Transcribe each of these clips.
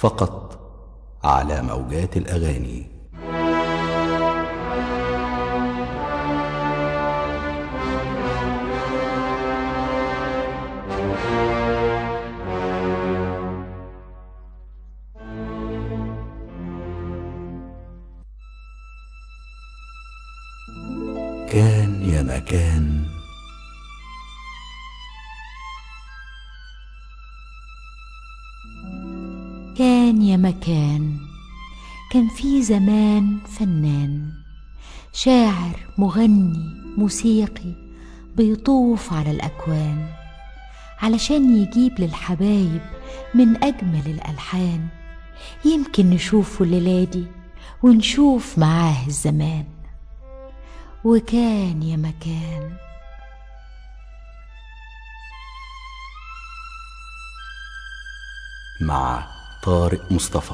فقط على موجات الاغاني كان يا مكان كان يا مكان كان في زمان فنان شاعر مغني موسيقي بيطوف على الأكوان علشان يجيب للحبايب من أجمل الألحان يمكن نشوفه الليلة دي ونشوف معاه الزمان وكان يا مكان مع طارق مصطفى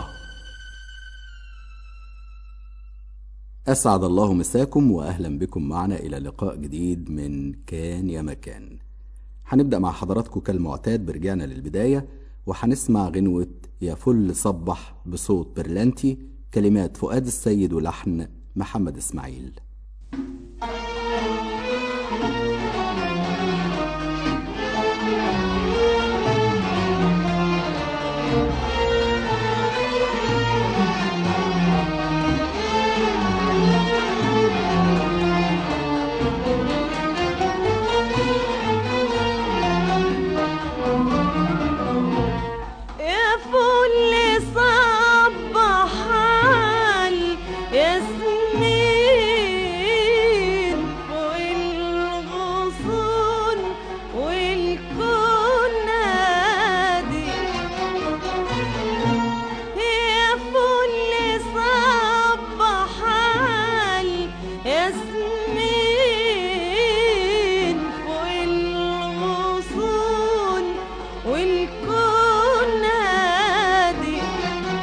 أسعد الله مساكم وأهلا بكم معنا إلى لقاء جديد من كان يا مكان هنبدأ مع حضراتكم كالمعتاد برجعنا للبداية وهنسمع غنوة يا فل صبح بصوت برلانتي كلمات فؤاد السيد ولحن محمد إسماعيل يا فل صبحان ياسمين والغصون والكون نادي يا فل صبحان ياسمين والغصون والكون نادي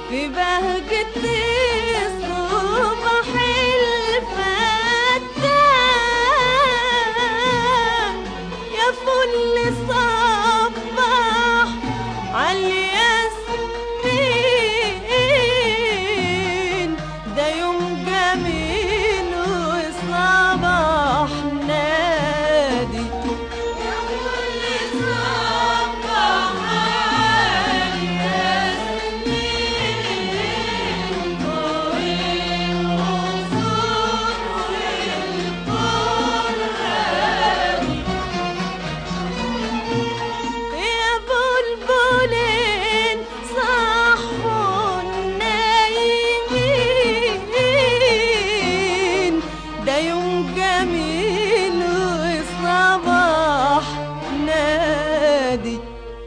في بهجة الصبح الفتان يا فل صبح عالياسمين ده يوم جميل والصباح نادي يا فل صبح يا بلبلين صحوا النايمين ده يوم جميل والصباح نادي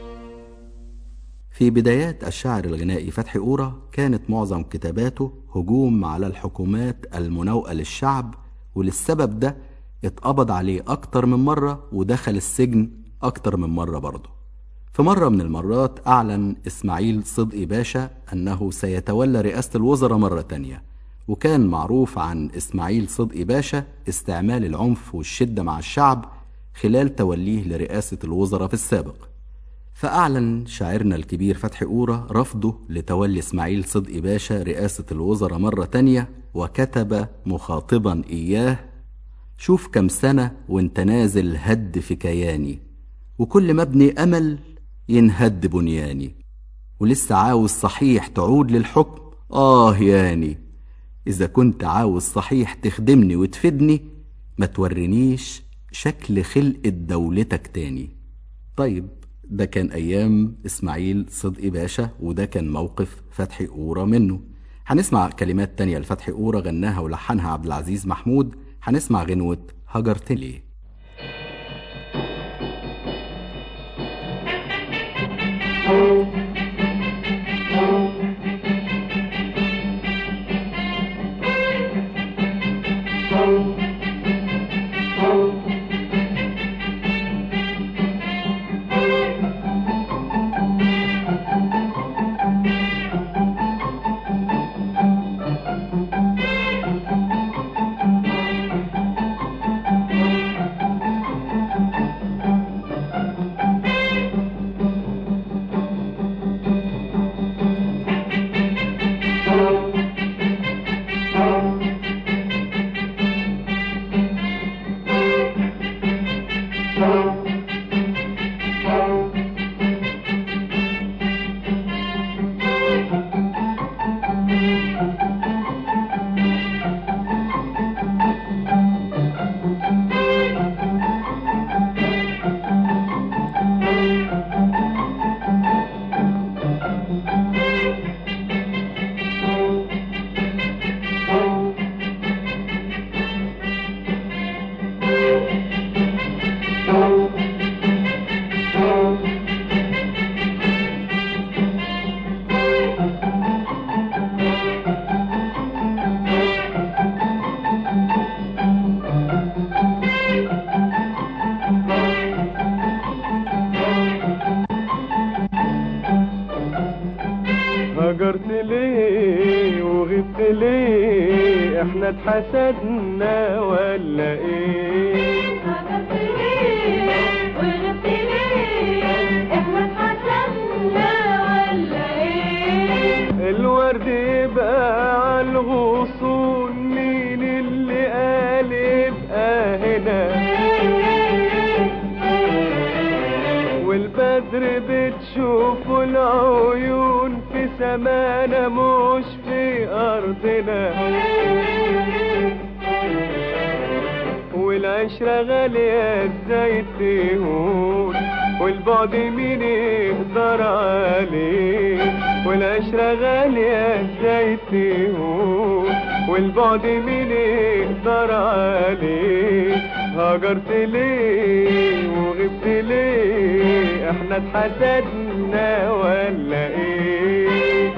في بدايات الشعر الغنائي فتحي قورة كانت معظم كتاباته هجوم على الحكومات المناوئة للشعب وللسبب ده اتقبض عليه أكتر من مرة ودخل السجن أكتر من مرة برضه في مرة من المرات أعلن إسماعيل صدقي باشا أنه سيتولى رئاسة الوزراء مرة تانية وكان معروف عن إسماعيل صدقي باشا استعمال العنف والشدة مع الشعب خلال توليه لرئاسة الوزراء في السابق فأعلن شاعرنا الكبير فتحي قورة رفضه لتولي إسماعيل صدقي باشا رئاسة الوزراء مرة تانية وكتب مخاطبا إياه شوف كم سنة وانت نازل هد في كياني وكل ما ابني أمل ينهد بنياني ولسه عاوز صحيح تعود للحكم آه ياني إذا كنت عاوز صحيح تخدمني وتفيدني ما تورينيش شكل خلقة دولتك تاني طيب ده كان أيام إسماعيل صدقي باشا وده كان موقف فتحي قورة منه هنسمع كلمات تانية لفتحي قورة غناها ولحنها عبد العزيز محمود هنسمع غنوة هجرت ليه هجرت ليه وغبت ليه احنا اتحسدنا ولا ايه الورد يبقى على الغصون مين اللي قال يبقى هنا والبدر بتشوفه العيون في سمانا مش في أرضنا والعشرة غالية ازاي تهون والبعد مين يقدر عليه والعشرة غالية ازاي تهون والبعد مين يقدر عليه هاجرت ليه وغبت ليه احنا اتحسدنا ولا ايه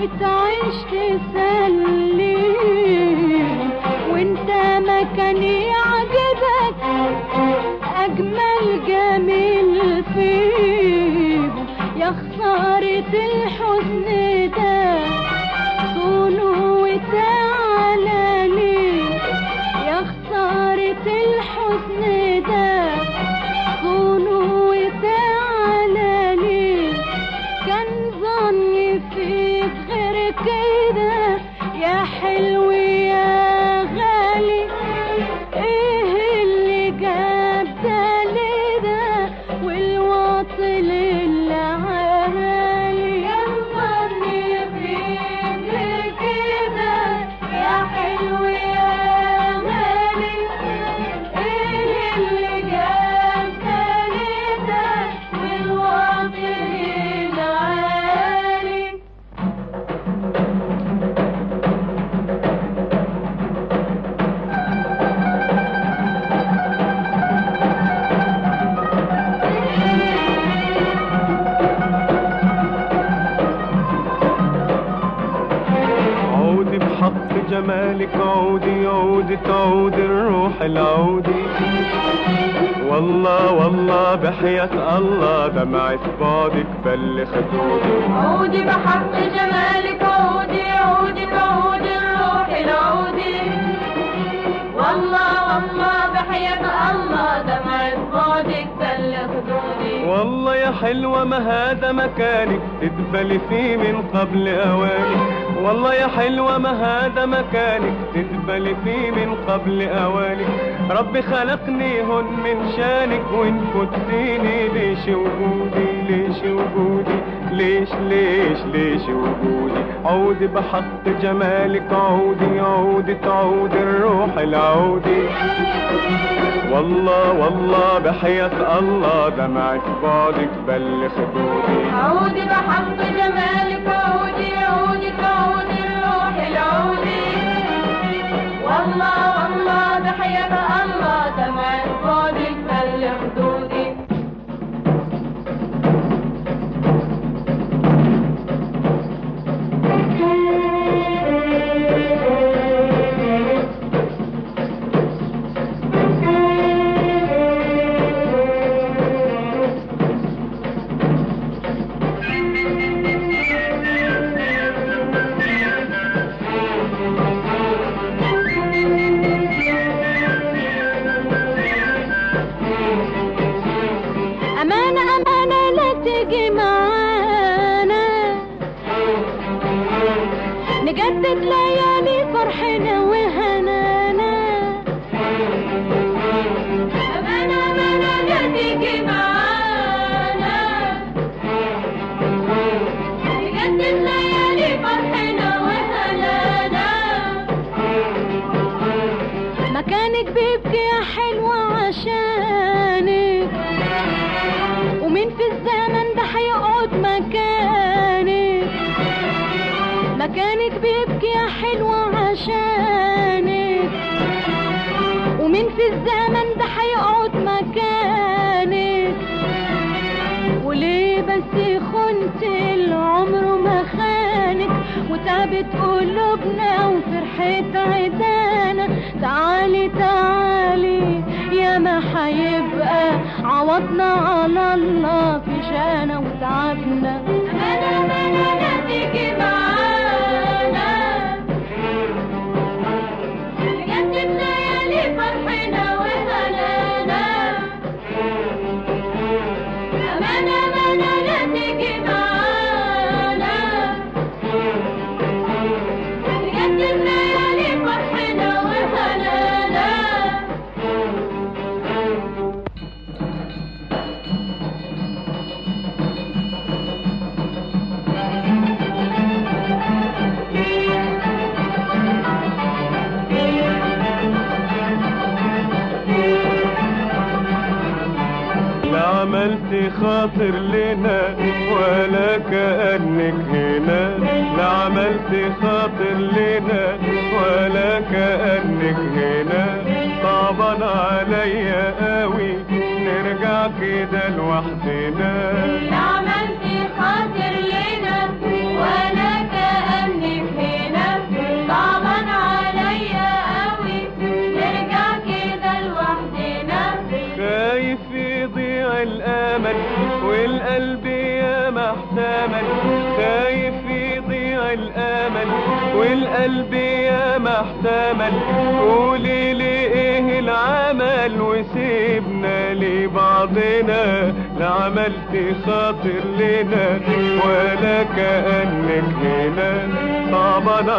وتعيش تسلي وانت مكاني عجبك اجمل جميل فيه يا خسارة الحزن ده صونه وتعالى ليه يا خسارة الحزن ده صونه وتعالى ليه كان ظني فيك غير كده يا حلو يا غالي ايه اللي جاب ده لده والواصل العالي كان ظني فيك غير كده يا حلو يا غالي ايه اللي جاب ده لده والواصل العالي عودي بحق جمالك عودي عودي تعود الروح العودي والله والله بحياة الله دمعة بعدك بل خدودي عودي بحق جمالك عودي عودي تعود الروح العودي والله والله بحياة الله دمعة بعدك بل خدودي والله يا حلوة ما هذا مكانك تدبلي فيه من قبل أوانك والله يا حلوة ما هذا مكانك تدبلي فيه من قبل أوانك ربي خلقني هن من شانك وإن فتيني ليش وجودي ليش وجودي ليش ليش ليش وجودي عودي بحق جمالك عودي عودي تعود الروح العودي والله والله بحياة الله دمعة بعدك بل خدودي عودي بحق جمالك عودي عودي تعود الروح العودي والله والله بحياة الله دمعة بعدك بل خدودي أمانة أمانة لا تجي معانا نجدد ليالي فرحنا وهنانا أمانة أمانة لا تجي معانا نجدد ليالي فرحنا وهنانا مكانك بيبكي يا حلوة عشانك ومين في الزمن ده هيقعد مكانك مكانك بيبكي يا حلوة عشانك ومين في الزمن ده هيقعد مكانك وليه بس خنت العمر ما خانك وتعبت قلوبنا وفرحت عدانا تعالي تعالي يا ما هيبقى عوضنا على الله في جانا وتعبنا أنا أنا لا تيجي معانا نجدد ليالي فرحنا وهنانا أمانة أمانة لا تيجي معانا نجدد ليالي فرحنا وهنانا لا عملت خاطر لنا ولا كأنك هنا لا عملت خاطر لنا ولا كأنك هنا صعبان عليا قوي نرجع كده لوحدنا لا عملت خاطر لنا ولا كأنك امل والقلب يا محتمل خايف يضيع الامل والقلب يا محتمل قولي لي ايه العمل وسيبنا لبعضنا لا عملت خاطر لنا ولا كأنك هنا صعبان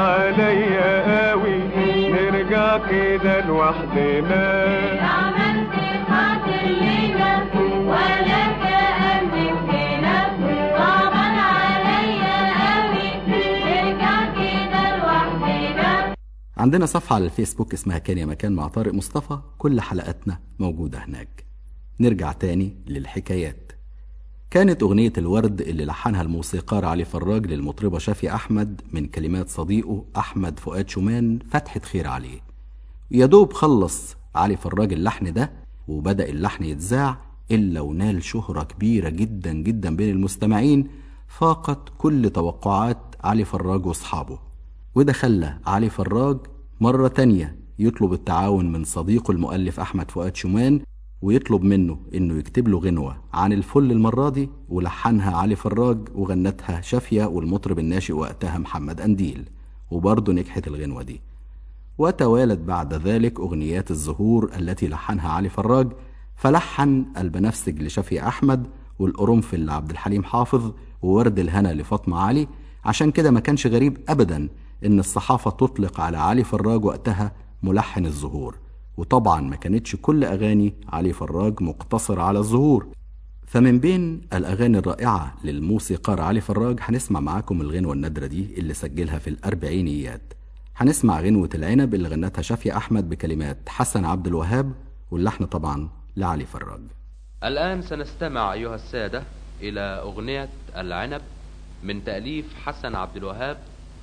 عليا قوي نرجع كده لوحدنا عملت خاطر لينا ولا كأنك هنا طبعا عليا قوي نرجع كده لوحدنا عندنا صفحة على الفيسبوك اسمها كان يا مكان مع طارق مصطفى كل حلقاتنا موجودة هناك نرجع تاني للحكايات كانت أغنية الورد اللي لحنها الموسيقار علي فراج للمطربة شافي أحمد من كلمات صديقه أحمد فؤاد شومان فتحة خير عليه يا دوب خلص علي فراج اللحن ده وبدأ اللحن يتذاع إلا ونال شهرة كبيرة جدا جدا بين المستمعين فاقت كل توقعات علي فراج وأصحابه وده خلى علي فراج مرة تانية يطلب التعاون من صديقه المؤلف أحمد فؤاد شومان ويطلب منه إنه يكتب له غنوة عن الفل المرة دي ولحنها علي فراج وغنتها شافية والمطرب الناشئ وقتها محمد أنديل وبرضه نجحت الغنوة دي وتوالت بعد ذلك أغنيات الزهور التي لحنها علي فراج فلحن البنفسج لشفي أحمد والقرنفل لعبد الحليم حافظ وورد الهنا لفاطمة علي عشان كده ما كانش غريب أبدا إن الصحافة تطلق على علي فراج وقتها ملحن الزهور وطبعا ما كانتش كل أغاني علي فراج مقتصرة على الزهور فمن بين الأغاني الرائعة للموسيقار علي فراج هنسمع معاكم الغنوة النادرة دي اللي سجلها في الأربعينيات هنسمع غنوة العنب اللي غنتها شافية أحمد بكلمات حسن عبد الوهاب واللحن طبعا لعلي فراج الآن سنستمع أيها السادة إلى أغنية العنب من تأليف حسن عبد الوهاب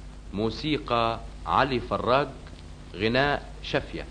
موسيقى علي فراج غناء شفية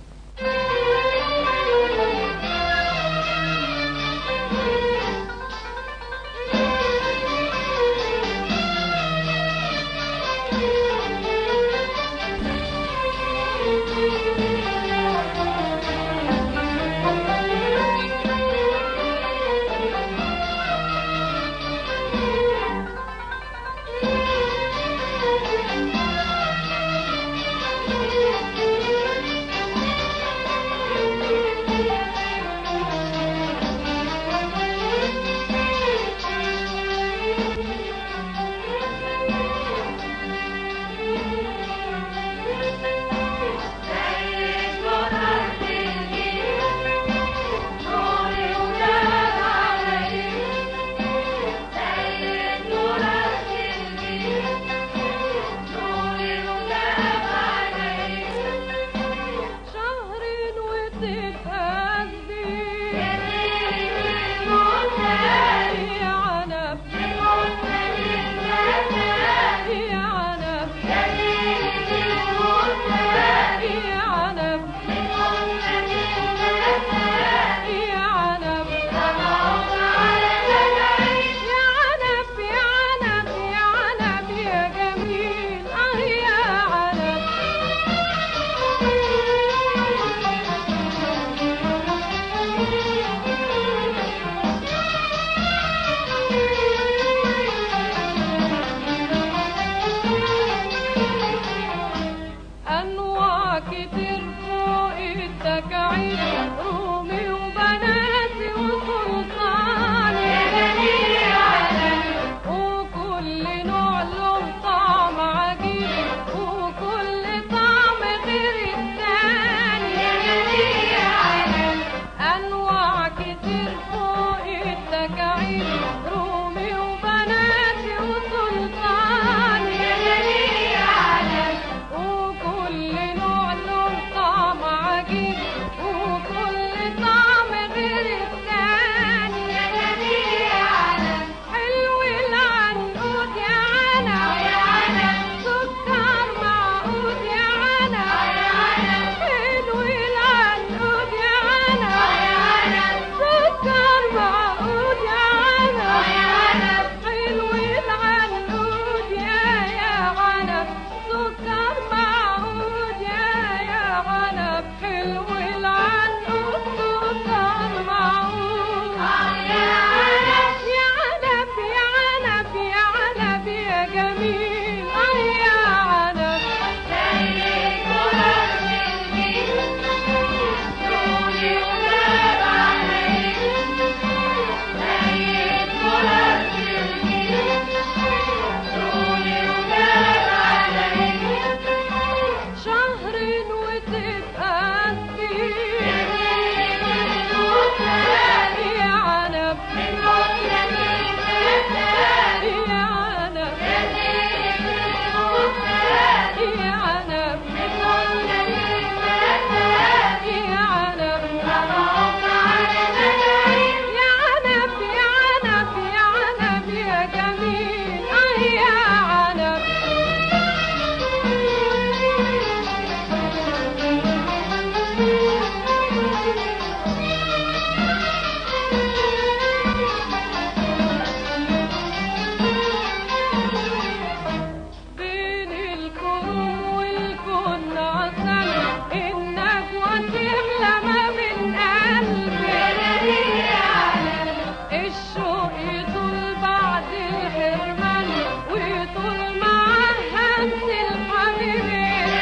يطول بعد الحرمان ويطول معاه همس الحبيبين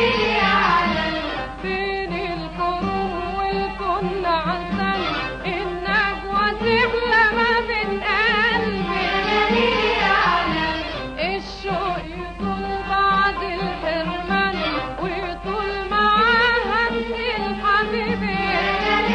بين الكروم والكن عسل النجوى تغلى ما بين قلبي الشوق يطول بعد الحرمان ويطول معاه همس الحبيبين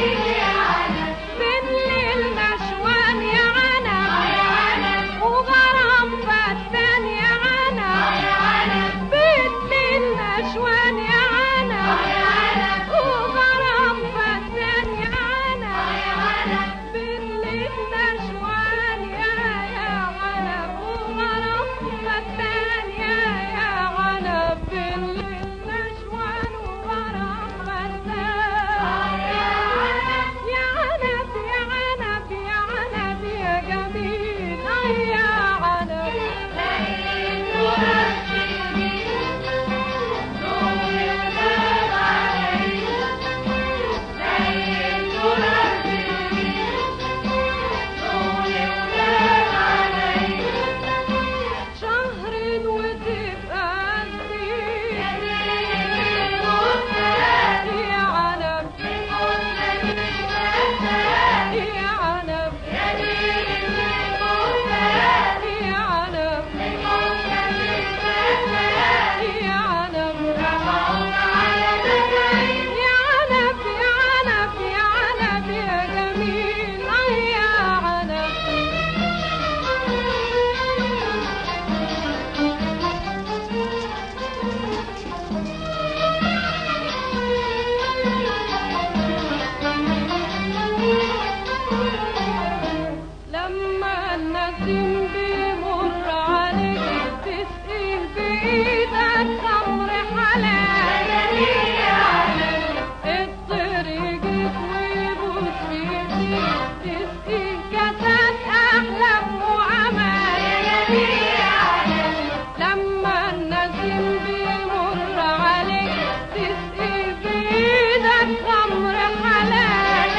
بالليل نشوان يا عنب وغرام فتان يا عنب بالليل نشوان يا عنب وغرام فتان يا عنب بالليل نشوان يا يا عنب وغرام فتان يا يا عنب بالليل نشوان وغرام فتان يا عنب يا عنب يا عنب يا جميل آه يا عنب شهر وتبقى سنين يا عنب يا عنب يا عنب يا عنب يا عنب يا عنب يا عنب يا جميل آه يا عنب لما النسيم بيمر عليك تسقيه بإيدك خمر حلال الطير يجيك ويبوس فيك تسقيه كاسات أحلام وعمال لما النسيم بيمر عليك تسقيه بإيدك خمر حلال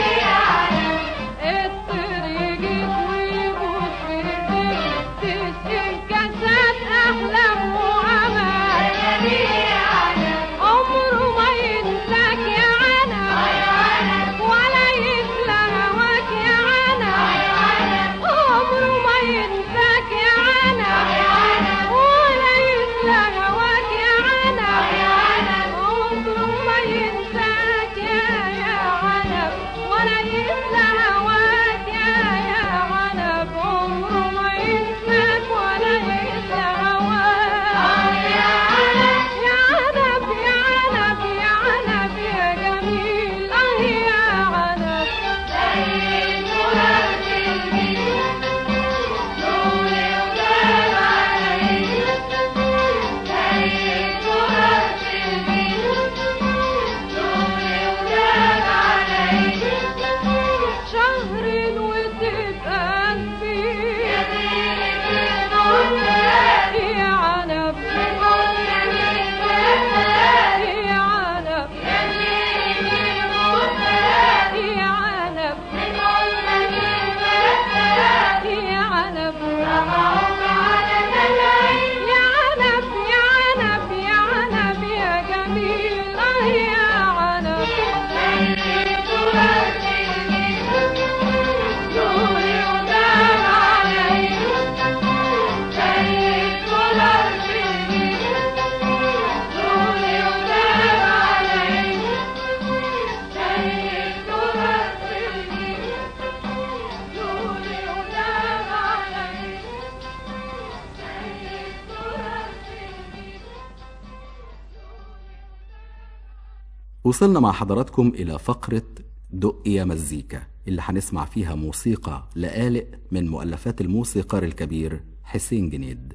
الطير يجيك ويبوس في ايديك تسقي كاسات احلام وعمال عمره ما ينساك يا عنب ولا يسلى هواك يا عنب عمره ما ينساك يا عنب ولا يسلى هواك يا عنب عمره ما ينساك يا يا عنب ولا يسلى هواك يا يا عنب عمره ما ينساك ولا يسلى هواك يا عنب يا عنب يا عنب يا جميل اه يا عنب شهر وتبقى فيه يا عنب يا عنب يا عنب يا عنب يا عنب يا عنب يا عنب يا جميل اه يا عنب نوري ودام علي شهيد كل الفيل نوري ودام علي شهيد كل الفيل نوري ودام علي شهيد كل الفيل وصلنا مع حضراتكم إلى فقرة دق يا مزيكا اللي هنسمع فيها موسيقى لآلئ من مؤلفات الموسيقار الكبير حسين جنيد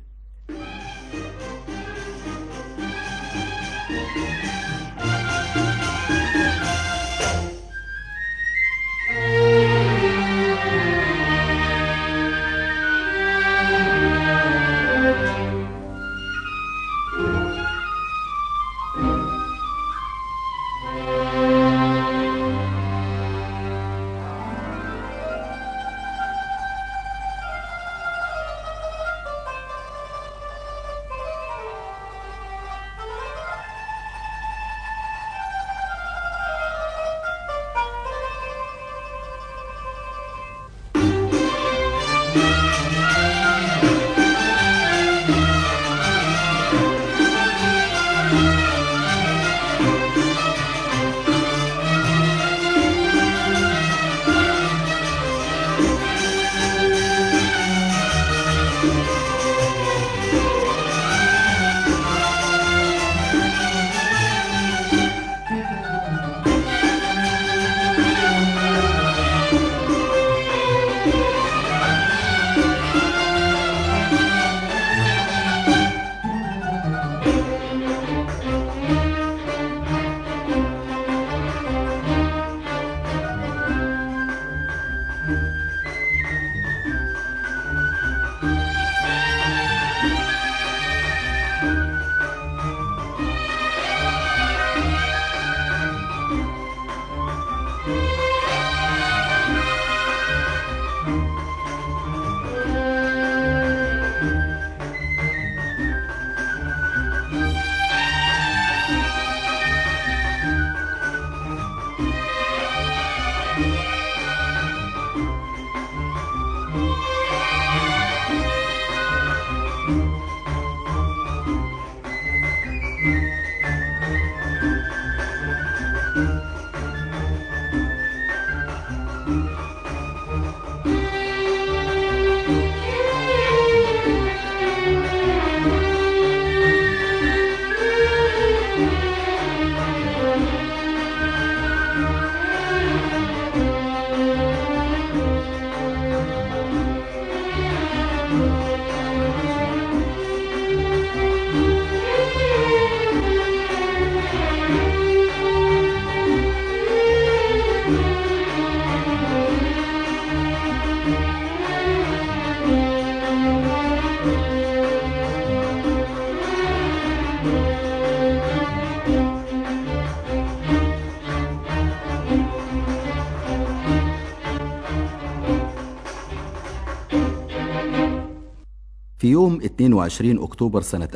في يوم 22 أكتوبر سنة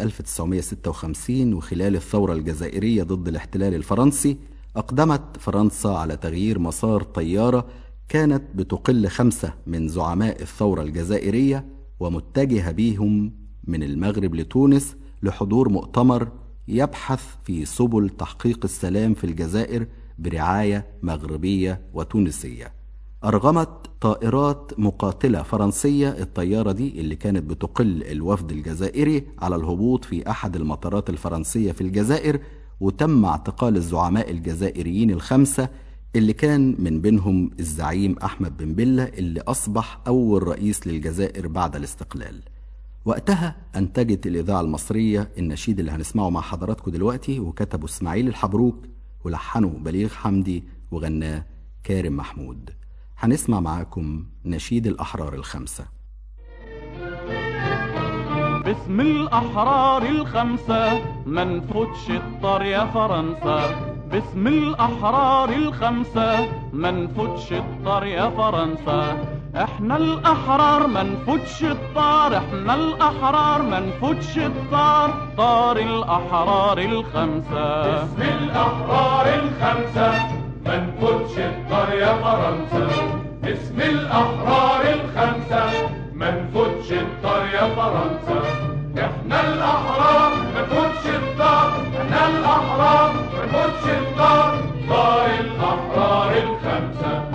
1956 وخلال الثورة الجزائرية ضد الاحتلال الفرنسي أقدمت فرنسا على تغيير مسار طيارة كانت بتقل خمسة من زعماء الثورة الجزائرية ومتجهة بيهم من المغرب لتونس لحضور مؤتمر يبحث في سبل تحقيق السلام في الجزائر برعاية مغربية وتونسية أرغمت طائرات مقاتلة فرنسية الطيارة دي اللي كانت بتقل الوفد الجزائري على الهبوط في أحد المطارات الفرنسية في الجزائر وتم اعتقال الزعماء الجزائريين الخمسة اللي كان من بينهم الزعيم أحمد بن بلة اللي أصبح أول رئيس للجزائر بعد الاستقلال وقتها أنتجت الإذاعة المصرية النشيد اللي هنسمعه مع حضراتكم دلوقتي وكتبه إسماعيل الحبروك ولحنه بليغ حمدي وغناه كارم محمود هنسمع معاكم نشيد الأحرار الخمسة باسم الأحرار الخمسة ما نفوتش الطار يا فرنسا باسم الأحرار الخمسة ما نفوتش الطار يا فرنسا احنا الأحرار ما نفوتش الطار احنا الأحرار ما نفوتش الطار طار الأحرار الخمسة باسم الأحرار الخمسة ما نفوتش الطار يا فرنسا باسم الأحرار الخمسة ما نفوتش الطار يا فرنسا احنا الأحرار ما نفوتش الطار احنا الأحرار ما نفوتش الطار طار الأحرار الخمسة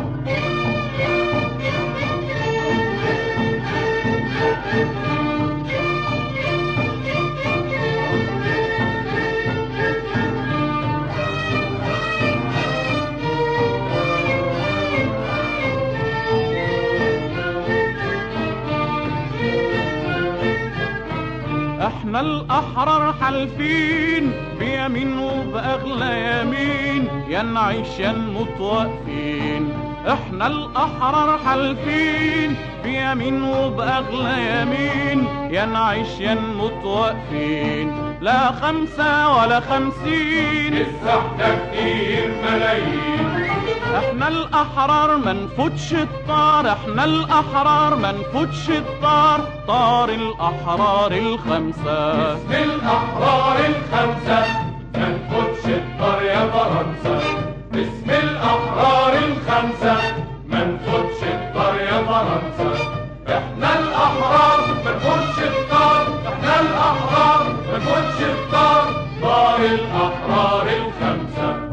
احنا الاحرار حالفين بيمين وباغلى يمين يا نعيش يا نموت واقفين احنا الاحرار حالفين بيمين وباغلى يمين يا نعيش يا نموت واقفين لا خمسة ولا خمسين لسه احنا كتير ملايين احنا الاحرار ما نفوتش الطار احنا الاحرار ما نفوتش الطار طار الاحرار الخمسه باسم الأحرار الخمسة ما نفوتش الطار يا فرنسا باسم الأحرار الخمسة ما نفوتش الطار يا فرنسا احنا الأحرار ما نفوتش الطار احنا الأحرار ما نفوتش الطار طار الأحرار الخمسة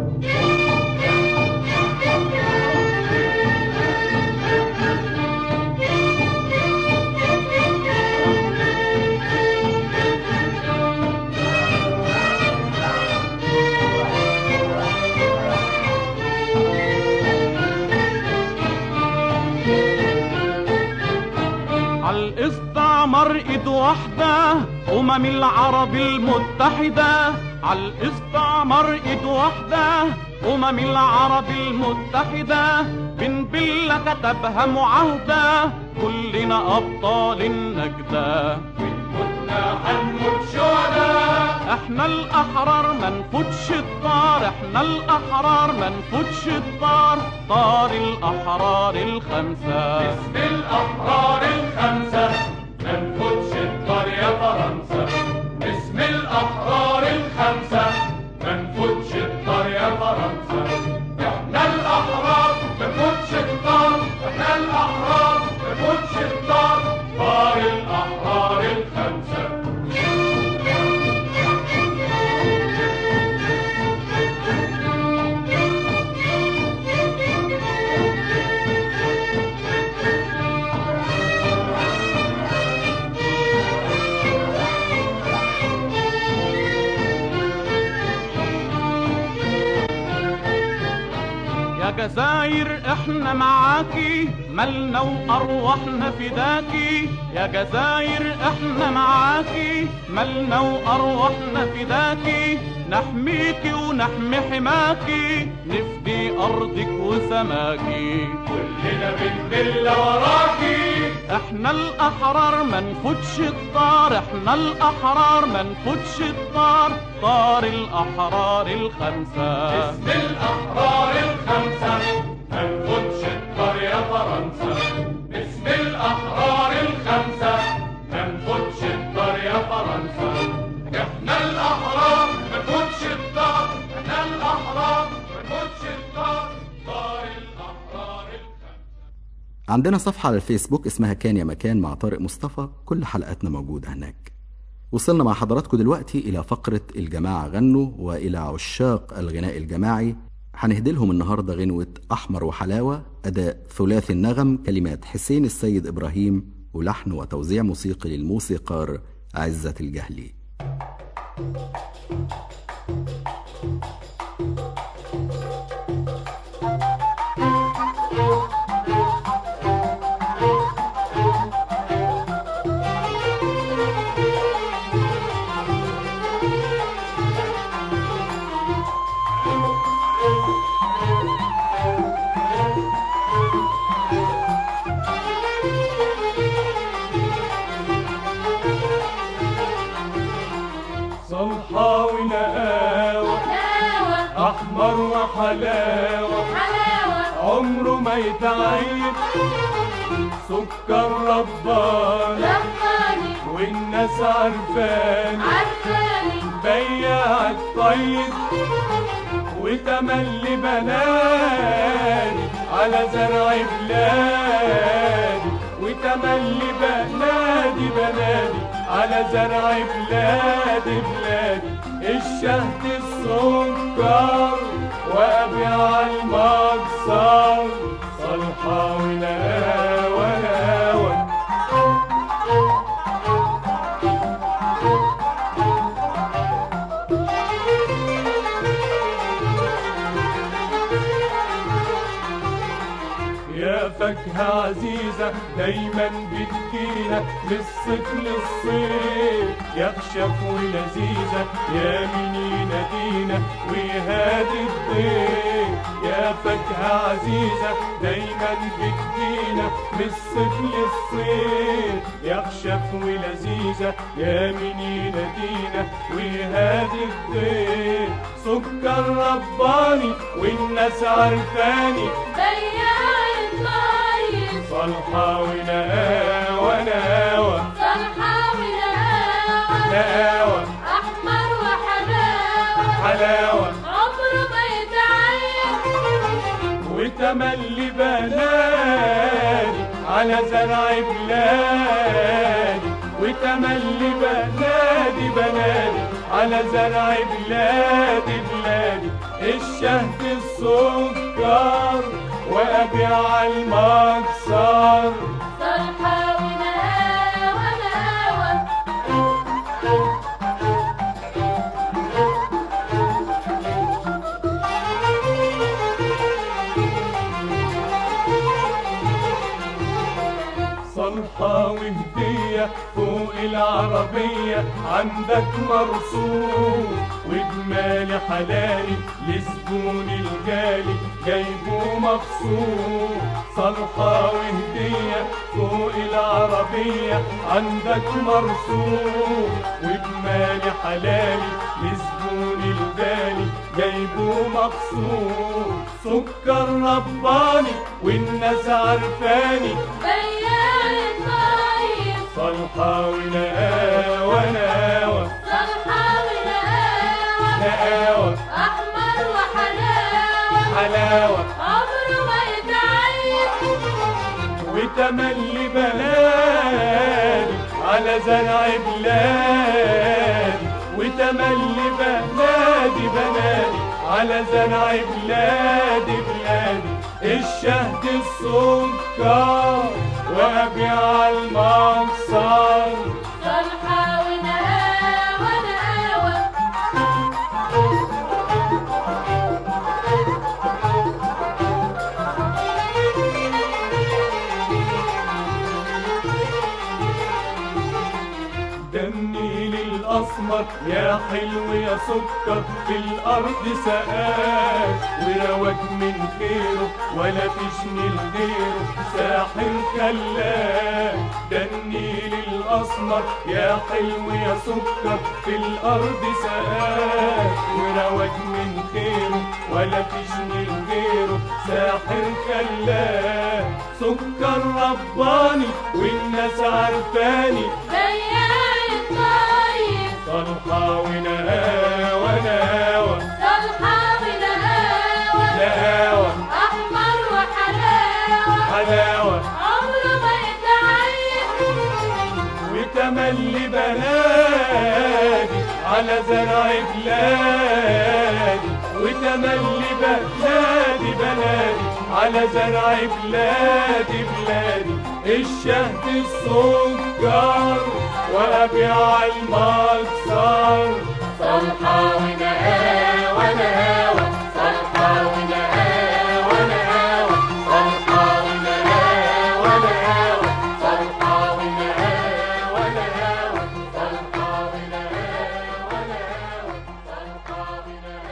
عالاستعمار ايد واحدة أمم العرب المتحدة عالاستعمار ايد واحدة أمم العرب المتحدة بن بلة كتبها معاهدة كلنا أبطال النجدة كنا هنموت شهداء احنا الأحرار ما نفوتش الطار احنا الأحرار ما نفوتش الطار طار الأحرار الخمسة باسم الأحرار الخمسة ما نفوتش الطار يا فرنسا باسم الأحرار الخمسة ما نفوتش الطار يا فرنسا احنا الأحرار ما نفوتش الطار احنا الأحرار ما نفوتش الطار طار الأحرار الخمسة يا جزاير احنا معاكي مالنا وارواحنا فداكي يا جزاير احنا معاكي مالنا وارواحنا فداكي نحميكي ونحمي حماكي نفدي ارضك وسماكي كلنا بنمل وراكي احنا الاحرار ما نفوتش الطار احنا الاحرار ما نفوتش الطار طار الاحرار الخمسه باسم الأحرار الخمسة ما نفوتش الطار يا فرنسا باسم الأحرار الخمسة ما نفوتش الطار يا فرنسا احنا الأحرار ما نفوتش الطار احنا الأحرار ما نفوتش الطار طار الأحرار الخمسة عندنا صفحة على الفيسبوك اسمها كان يا مكان مع طارق مصطفى كل حلقاتنا موجودة هناك وصلنا مع حضراتكم دلوقتي إلى فقرة الجماعة غنوا وإلى عشاق الغناء الجماعي هنهدلهم النهاردة غنوة أحمر وحلاوة أداء ثلاثي النغم كلمات حسين السيد إبراهيم ولحن وتوزيع موسيقي للموسيقار عزة الجهلي صلحة ونقاوة أحمر وحلاوة عمره ما يتعيب سكر رباني والناس عارفاني بياع الطيب وتملي بنادي على زرع بلادي وتملي بنادي بنادي على زرع بلادي بلادي الشهد السكر وابيع المكسر صلحة وناوى ناوى يا فاكهة عزيزة دايما بتجينا للصيف للصيف يخشف ولذيذة يا مين ينادينا ويهادي الضيف يا فاكهة عزيزة دايما بتجينا للصيف للصيف يخشف ولذيذة يا مين ينادينا ويهادي الضيف سكر رباني والناس عارفاني صلحة ونقاوة نقاوة نقاوة حلاوة وتملي بنادي على زرع بلادي وتملي بلادي بلادي على زرع بلادي بلادي الشهد السكر وأبيع المكسر صرحة ونهاوى نهاوى صلحة وهدية فوق العربية عندك مرسوم وجمالي حلالي لزبون الجالي جايبه مخصوص صلحة وهدية فوق العربية عندك مرسوم وجمالي حلالي لزبون الجالي جايبه مخصوص سكر رباني والناس عارفاني بياع الطيب صلحة ونقاوة نقاوة صرحة ونهاوى نقاوة أحمر وحلاوة حلاوة عمره ما يتعيب وتملي بلادي على زرع بلادي وتملي بلادي بلادي على زرع بلادي بلادي الشهد السكر وأبيع المكسر صرحة ونهاوى نهاوى ده النيل الأسمر يا حلو يا سكر في الأرض سقاك ورواك من خيره ولا فيش نيل غيره ساحل خلاك ده النيل الأسمر يا حلو يا سكر في الأرض سقاك ورواك من خيره ولا فيش نيل غيره ساحل خلاك سكر رباني والناس عارفاني بياع الطيب صلحة ونهاوة نهاوة صرحة ونهاوى نهاوة أحمر وحلاوة حلاوة عمره ما يتعيب وتملي بلادي على زرع بلادي وتملي بلادي بلادي على زرع بلادي بلادي الشهد السكر وأبيع المكسر صلحة ونهاوة نهاوة صلحة ونهاوة نهاوة صلحة ونهاوة نهاوة صلحة ونهاوة نهاوة صلحة ونهاوة نهاوة صلحة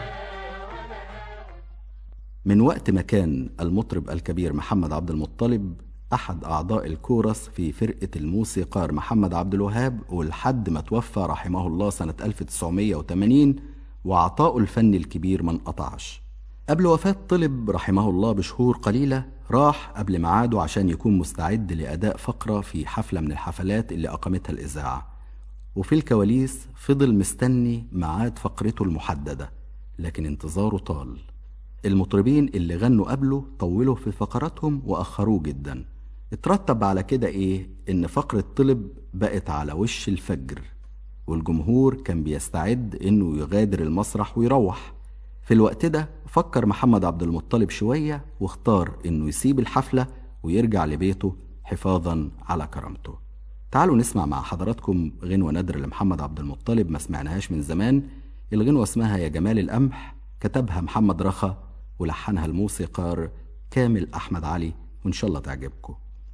من وقت ما كان المطرب الكبير محمد عبد المطلب أحد أعضاء الكورس في فرقة الموسيقار محمد عبد الوهاب ولحد ما توفى رحمه الله سنة 1980 وعطاؤه الفني الكبير ما انقطعش قبل وفاة طلب رحمه الله بشهور قليلة راح قبل ميعاده عشان يكون مستعد لأداء فقرة في حفلة من الحفلات اللي أقامتها الإذاعة وفي الكواليس فضل مستني ميعاد فقرته المحددة لكن انتظاره طال المطربين اللي غنوا قبله طولوا في فقراتهم وأخروه جدا اترتب على كده ايه ان فقرة طلب بقت على وش الفجر والجمهور كان بيستعد انه يغادر المسرح ويروح في الوقت ده فكر محمد عبد المطلب شوية واختار انه يسيب الحفلة ويرجع لبيته حفاظا على كرامته تعالوا نسمع مع حضراتكم غنوة نادرة لمحمد عبد المطلب ما سمعناهاش من زمان الغنوة اسمها يا جمال القمح كتبها محمد رخا ولحنها الموسيقار كامل أحمد علي وإن شاء الله تعجبكم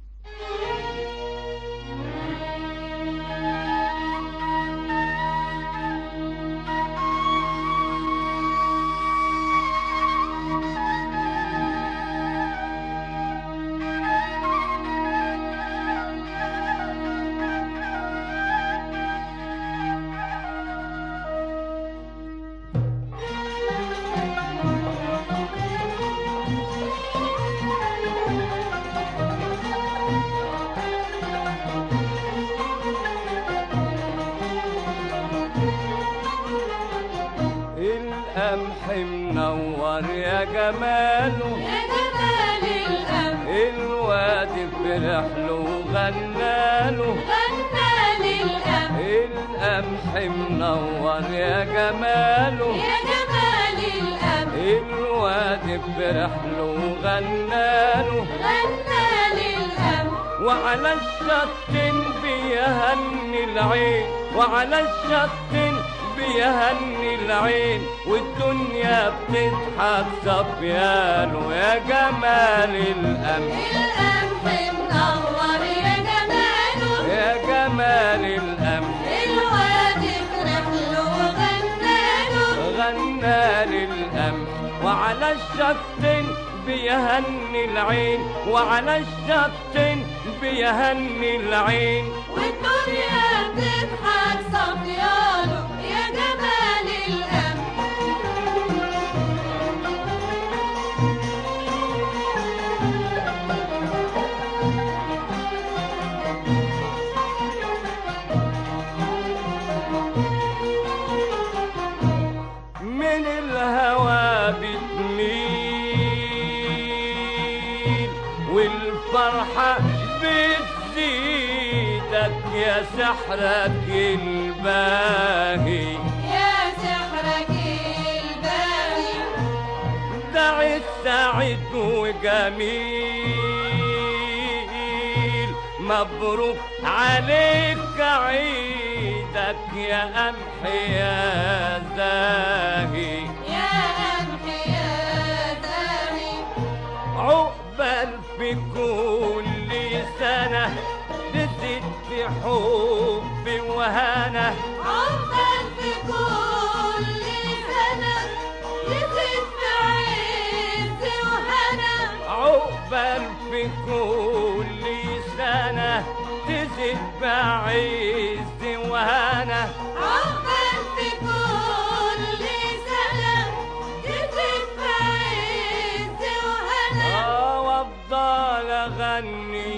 القمح منور يا جماله يا جمال القمح الواد في برحله وغناله غنى للقمح القمح منور يا جماله يا جمال القمح الواد برحله وغناله غنى للقمح وعلى الشط بيهني العين وعلى الشط بيهني العين والدنيا بتضحك صبيانه يا جمال القمح القمح منور يا جماله يا جمال القمح الواد برحله وغناله غنى للقمح وعلى الشط بيهني العين وعلى الشط بيهني العين والدنيا بتضحك صبيانه يا جمال القمح من الهوى بتميل والفرحة بتزيدك يا سحرك الباهي يا سحرك الباهي دع السعيد وجميل مبروك عليك عيدك يا قمح يا زاهي يا قمح يا زاهي عقبال في كل سنة تزيد في حب وهنا عقبال في كل سنة تزيد في عز وهنا عقبال في كل سنة تزيد بعز وهنا عقبال في كل سنة تزيد في عز وهنا اه وافضل اغني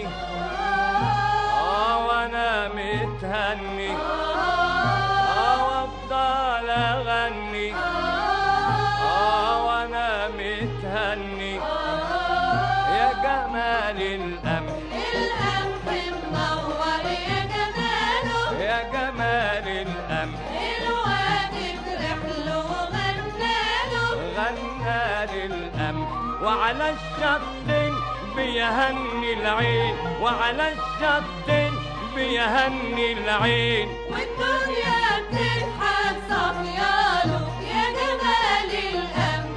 اه وانا متهني اه وافضل اغني اه وانا متهني يا جمال القمح القمح منور يا جماله يا جمال القمح الواد برحله وغناله غنى للقمح وعلى الشط بيهني العين وعلى الشط بيهني العين والدنيا بتضحك صفياله يا جمال القمح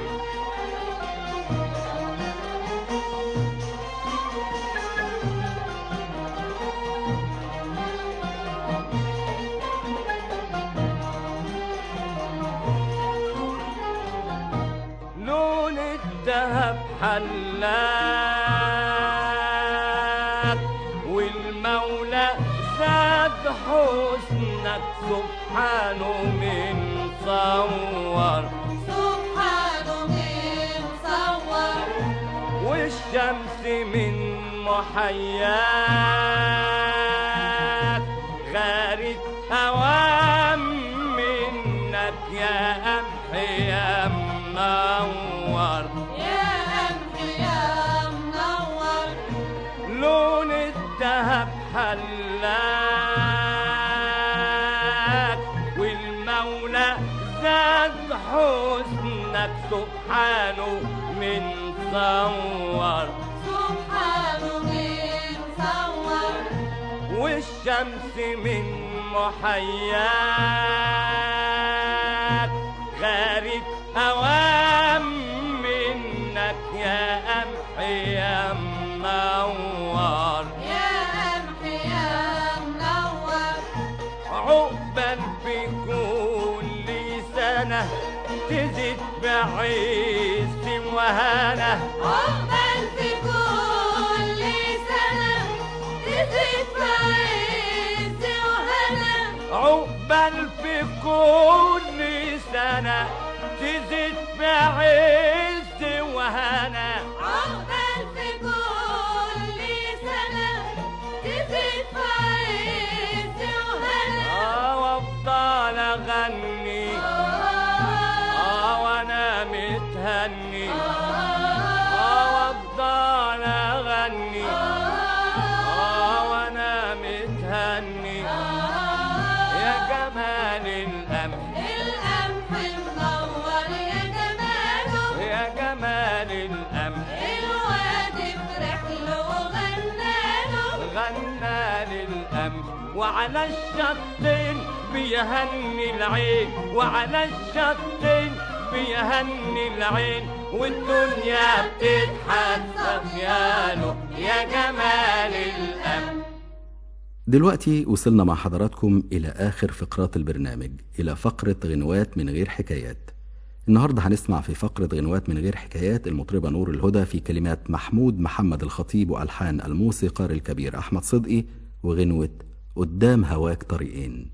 لون الذهب حلاك والمولى زاد حسنك سبحانه من صور سبحانه من صور والشمس من محياك غارت هوام منك يا قمح يا منور يا قمح يا منور لون الذهب حلاك والمولى زاد حسنك سبحانه من صور سبحانه من صور والشمس من محياك غارت هوام منك يا قمح يا منور يا قمح يا منور عقبال في كل سنة تزيد بعز وهنا عقبال في كل سنة تزيد في عز وهنا عقبال في كل سنة تزيد بعز وهنا عقبال في كل سنة تزيد في عز وهنا اه وافضل اغني اه وانا متهني اه وافضل اغني اه الأمن وعلى الشطين بيهني العين وعلى الشطين بيهني العين والدنيا بتضحك ياله يا جمال الأمن دلوقتي وصلنا مع حضراتكم إلى آخر فقرات البرنامج إلى فقرة غنوات من غير حكايات النهاردة هنسمع في فقرة غنوات من غير حكايات المطربة نور الهدى في كلمات محمود محمد الخطيب وألحان الموسيقار الكبير أحمد صدقي وغنوة قدام هواك طريقين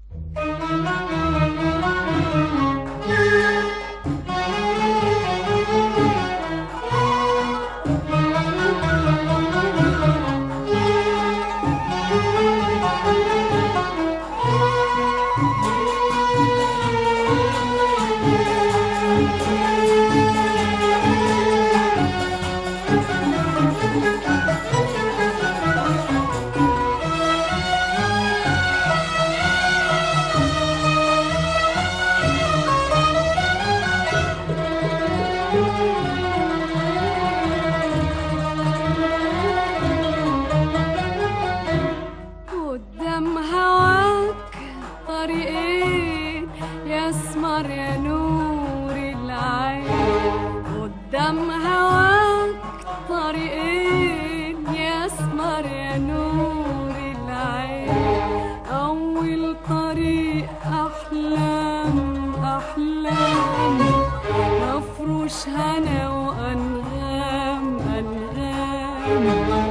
قدام هواك طريقين يا اسمر يا نور العين قدام هواك طريقين يا اسمر يا نور العين اول طريق احلام احلام مفروش هنا وانغام انغام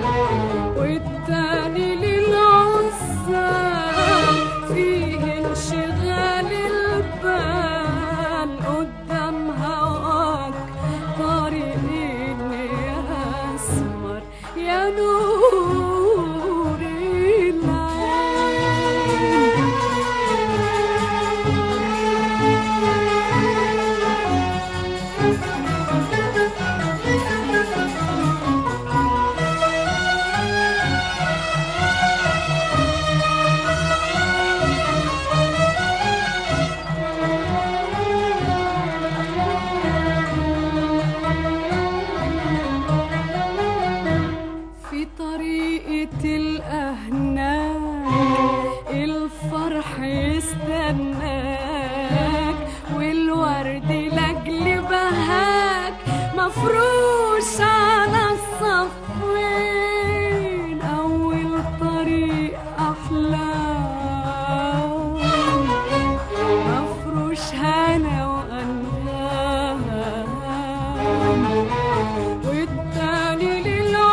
والتاني للعزاب فيه انشغال البال قدام هواك طريقين يا اسمر يا نور في طريقة الأهناء الفرح يستناك والورد لأجل بهاك مفروش على الصفين أول طريق أحلام مفروش هنا وأنغام والتاني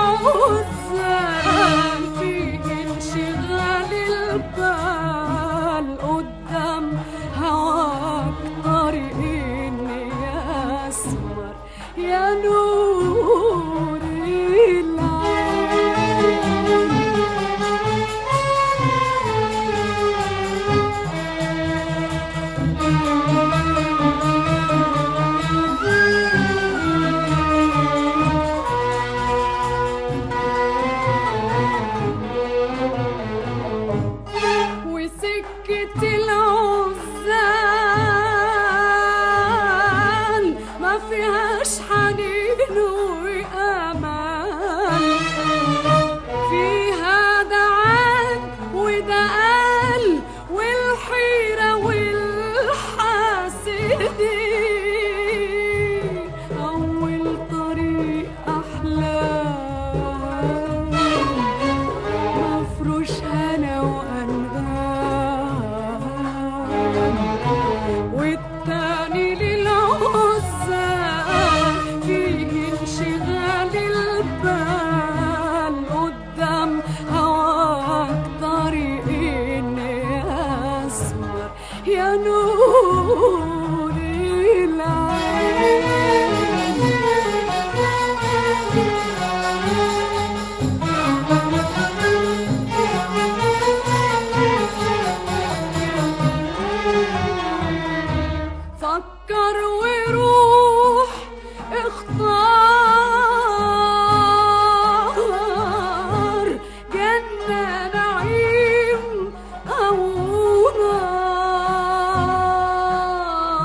للعزال فيه انشغال البال قدام هواك طريقين يا اسمر يا نور وسكة العزال ما فيهاش حنين وأمان فيها دعان ودقال والحيرة والحاسدين أول طريق أحلام مفروش هنا وأنغام والتاني للعزال فيه انشغال البال قدام هواك طريقين يا أسمر يا نور العين فكر وروح اختار جنة نعيم أو نار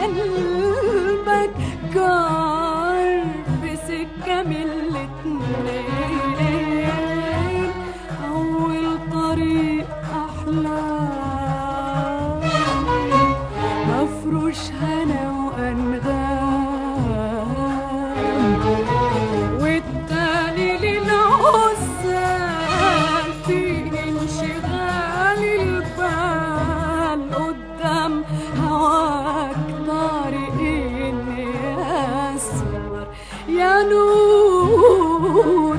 قلبك جار بسكة من الاتنين أول طريق أحلام مفروش هنا وأنغام والتاني للعزال في انشغال البال قدام هواك طريقين أسمر يا نور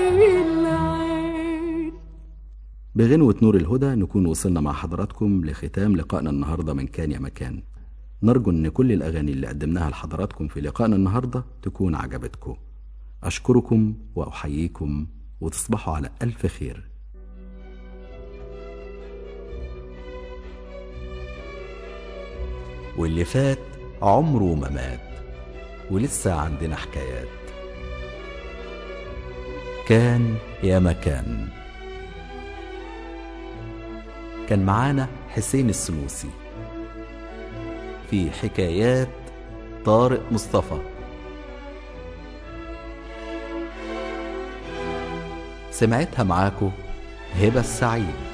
العين بغنوة نور الهدى نكون وصلنا مع حضراتكم لختام لقائنا النهاردة من كان يا مكان نرجو ان كل الاغاني اللي قدمناها لحضراتكم في لقائنا النهاردة تكون عجبتكم اشكركم واحييكم وتصبحوا على الف خير واللي فات عمره ما مات ولسه عندنا حكايات كان يا مكان كان معانا حسين السنوسي في حكايات طارق مصطفى سمعتها معاكو هبة السعيد